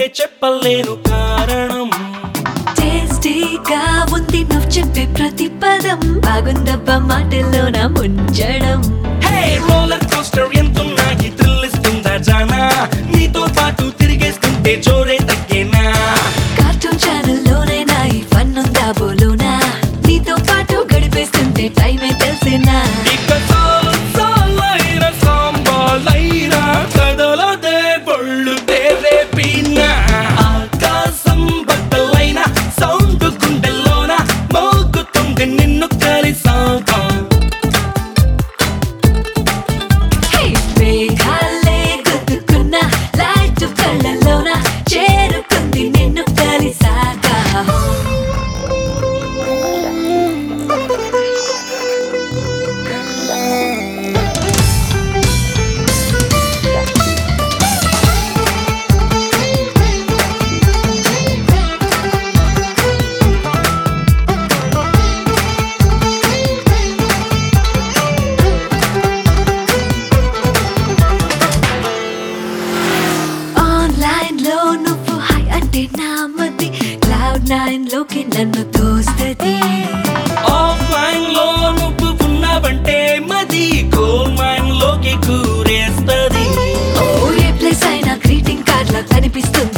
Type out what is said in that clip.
అంటే చెప్పలేను కారణం టేస్టీగా ఉంది నువ్వు చెప్పే ప్రతి పదం బాగుందబ్బా మాటల్లోన ముంచడం హే రోలర్ కోస్టర్ ఎంతున్నా ఈ థ్రిల్ ఇస్తుందా జానా నీతో పాటు తిరిగేస్తుంటే జోరే తగ్గేనా కార్టూన్ ఛానల్లోనైనా ఈ ఫన్ ఉందా బోలోనా నీతో పాటు గడిపేస్తుంటే టైమే తెలిసేనా ఇక చాలు చాలైన సాంబాలైన కదలదే బొళ్ళు తేరే పీనా ఆకాశం బట్టలైన సౌండ్ గుండెల్లోన మోగుతుంది నిన్ను కలిసాక హే, మేఘాలే గుద్దుకున్న లైట్ కళ్ళలోన చేరుకుంది నిన్ను కలిసాక ఆన్లైన్ లో నువ్వు హై అంటే నా మతి క్లౌడ్ నైన్ లోకి నన్ను తోస్తది ఆఫ్లైన్ లో నువ్వు ఉన్నావంటే మది గోల్ మైన్ లోకి కూరేస్తది ఓ ఏ ప్లేస్ అయినా గ్రీటింగ్ కార్డ్ లా కనిపిస్తుంది